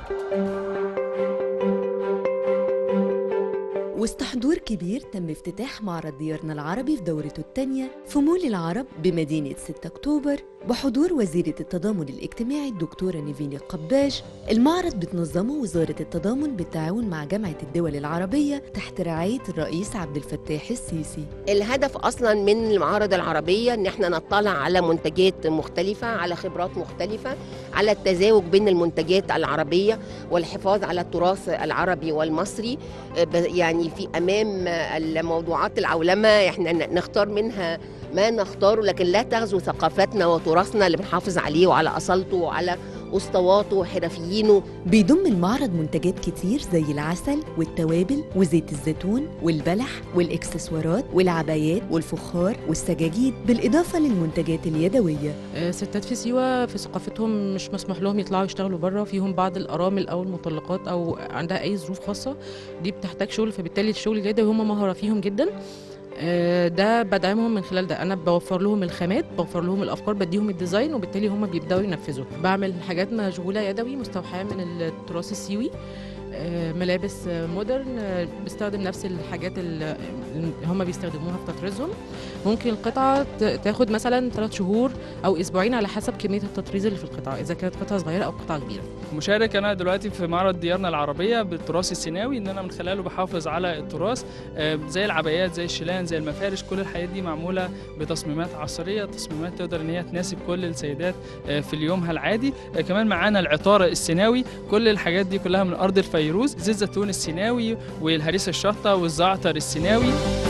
وسط حضور كبير تم افتتاح معرض ديارنا العربي في دورته الثانية في مول العرب بمدينة 6 أكتوبر بحضور وزيرة التضامن الاجتماعي الدكتورة نيفين القباش المعرض بتنظمه وزارة التضامن بالتعاون مع جامعة الدول العربية تحت رعاية الرئيس عبد الفتاح السيسي الهدف اصلا من المعارض العربيه ان احنا نطلع على منتجات مختلفه على خبرات مختلفه على التزاوج بين المنتجات العربيه والحفاظ على التراث العربي والمصري ب- يعني في امام الموضوعات العولمه احنا ن- نختار منها ما نختاره لكن لا تغزو ثقافتنا وتراثنا اللي بنحافظ عليه وعلى اصالته وعلى اسطواته وحرفيينه بيضم المعرض منتجات كتير زي العسل والتوابل وزيت الزيتون والبلح والإكسسوارات والعبايات والفخار والسجاجيد بالإضافة للمنتجات اليدوية آه، ستات في سيوة في ثقافتهم مش مسموح لهم يطلعوا يشتغلوا بره فيهم بعض الأرامل أو المطلقات أو عندها أي ظروف خاصة دي بتحتاج شغل فبالتالي الشغل اليدوي هم مهارة فيهم جدا آه، ده بدعمهم من خلال ده انا بوفر لهم الخامات بوفر لهم الافكار بديهم الديزاين وبالتالي هم بيبداوا ينفذوا بعمل حاجات مشغوله يدوي مستوحاه من التراث السيوي آه، ملابس آه، مودرن آه، بستخدم نفس الحاجات اللي هم بيستخدموها في تطريزهم ممكن القطعه ت- تاخد مثلا ثلاث شهور او اسبوعين على حسب كميه التطريز اللي في القطعه اذا كانت قطعه صغيره او قطعه كبيره مشارك انا دلوقتي في معرض ديارنا العربيه بالتراث السيناوي ان انا من خلاله بحافظ على التراث آه، زي العبايات زي الشيلان زي المفارش كل الحاجات دي معموله بتصميمات عصريه تصميمات تقدر ان هي تناسب كل السيدات آه، في اليومها العادي آه، كمان معانا العطاره السيناوي كل الحاجات دي كلها من ارض الفيروز زيت زيتون السيناوي والهريسه الشطه والزعتر السيناوي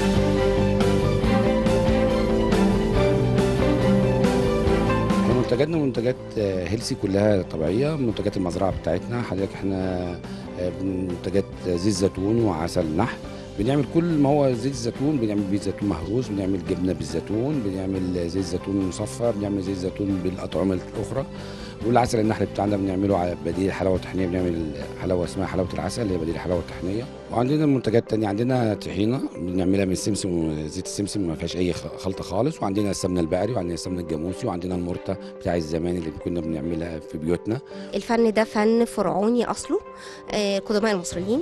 احنا منتجاتنا منتجات آه، هيلسي كلها طبيعيه منتجات المزرعه بتاعتنا حضرتك احنا آه، منتجات زيت زيتون وعسل نحل بنعمل كل ما هو زيت الزيتون بنعمل بيه زيتون مهروس بنعمل جبنه بالزيتون بنعمل زيت زيتون مصفى بنعمل زيت زيتون بالاطعمه الاخرى والعسل النحل بتاعنا بنعمله على بديل الحلاوه الطحينيه بنعمل حلاوه اسمها حلاوه العسل اللي هي بديل الحلاوه الطحينيه وعندنا منتجات تانية عندنا طحينه بنعملها من السمسم وزيت السمسم ما فيهاش اي خ- خلطه خالص وعندنا السمنه البقري وعندنا السمنه الجاموسي وعندنا المرته بتاع الزمان اللي كنا بنعملها في بيوتنا الفن ده فن فرعوني اصله آه، القدماء المصريين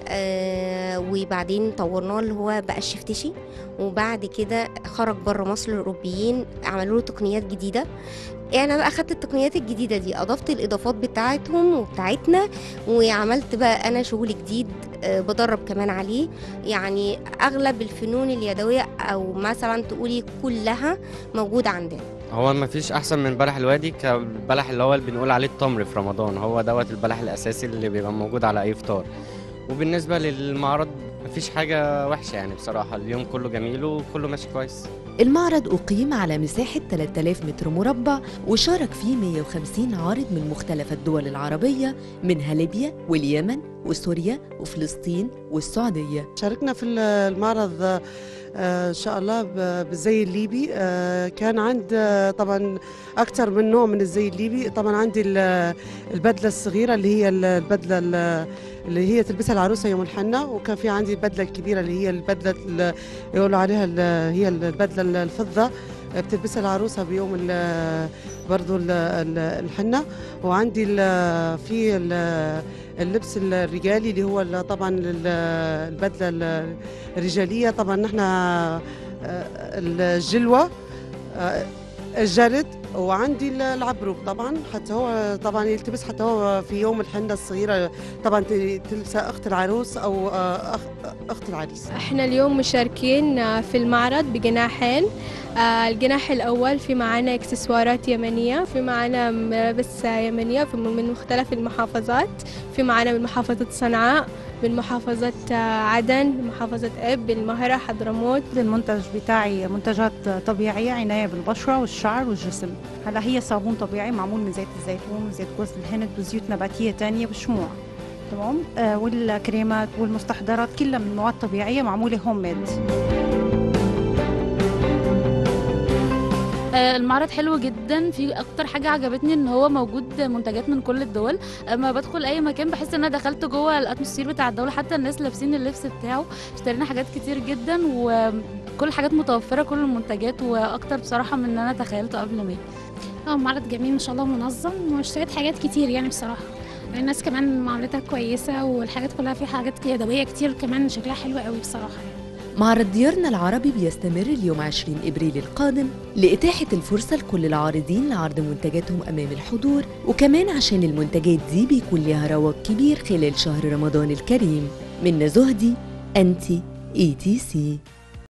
آه، وبعدين طورناه اللي هو بقى الشفتشي وبعد كده خرج بره مصر الاوروبيين عملوا له تقنيات جديده انا بقى اخدت التقنيات الجديده دي اضفت الاضافات بتاعتهم وبتاعتنا وعملت بقى انا شغل جديد آه، بدرب كمان عليه يعني اغلب الفنون اليدويه او مثلا تقولي كلها موجوده عندنا هو ما فيش احسن من بلح الوادي كالبلح اللي هو اللي بنقول عليه التمر في رمضان هو دوت البلح الاساسي اللي بيبقى موجود على اي فطار وبالنسبه للمعرض مفيش حاجه وحشه يعني بصراحه اليوم كله جميل وكله ماشي كويس المعرض أقيم على مساحة 3000 متر مربع وشارك فيه 150 عارض من مختلف الدول العربية منها ليبيا واليمن وسوريا وفلسطين والسعودية شاركنا في المعرض آه، ان شاء الله ب- بالزي الليبي آه، كان عند آه، طبعا اكثر من نوع من الزي الليبي طبعا عندي ال- البدله الصغيره اللي هي ال- البدله ال- اللي هي تلبسها العروسه يوم الحنه وكان في عندي البدله الكبيره اللي هي البدله ال- يقولوا عليها ال- هي البدله الفضه آه، بتلبسها العروسه بيوم ال- برضو ال- ال- الحنه وعندي ال- في ال- اللبس الرجالي اللي هو ال- طبعا ال- البدله ال- الرجاليه طبعا نحن آه، الجلوه آه، الجلد وعندي ال- العبروك طبعا حتى هو طبعا يلتبس حتى هو في يوم الحنه الصغيره طبعا ت- تلبسها اخت العروس او آه، أخ- اخت العريس احنا اليوم مشاركين آه، في المعرض بجناحين آه، الجناح الأول في معانا اكسسوارات يمنية في معانا ملابس آه، يمنية في- من مختلف المحافظات في معانا من محافظة صنعاء من محافظة آه، عدن من محافظة إب المهرة حضرموت المنتج بتاعي منتجات طبيعية عناية بالبشرة والشعر والجسم هلا هي صابون طبيعي معمول من زيت الزيتون وزيت جوز الهند وزيوت نباتية تانية والشموع تمام آه والكريمات والمستحضرات كلها من مواد طبيعية معمولة هوم ميد آه، المعرض حلو جدا في اكتر حاجه عجبتني ان هو موجود منتجات من كل الدول اما بدخل اي مكان بحس ان انا دخلت جوه الاتموسفير بتاع الدوله حتى الناس لابسين اللبس بتاعه اشترينا حاجات كتير جدا وكل الحاجات متوفره كل المنتجات واكتر بصراحه من ان انا تخيلته قبل ما اجي اه معرض جميل ما شاء الله منظم واشتريت حاجات كتير يعني بصراحة الناس كمان معاملتها كويسه والحاجات كلها فيها حاجات يدويه كتير كمان شكلها حلو قوي بصراحه يعني. معرض ديارنا العربي بيستمر اليوم 20 إبريل القادم لإتاحة الفرصة لكل العارضين لعرض منتجاتهم أمام الحضور وكمان عشان المنتجات دي بيكون لها رواج كبير خلال شهر رمضان الكريم من زهدي أنتي اي تي سي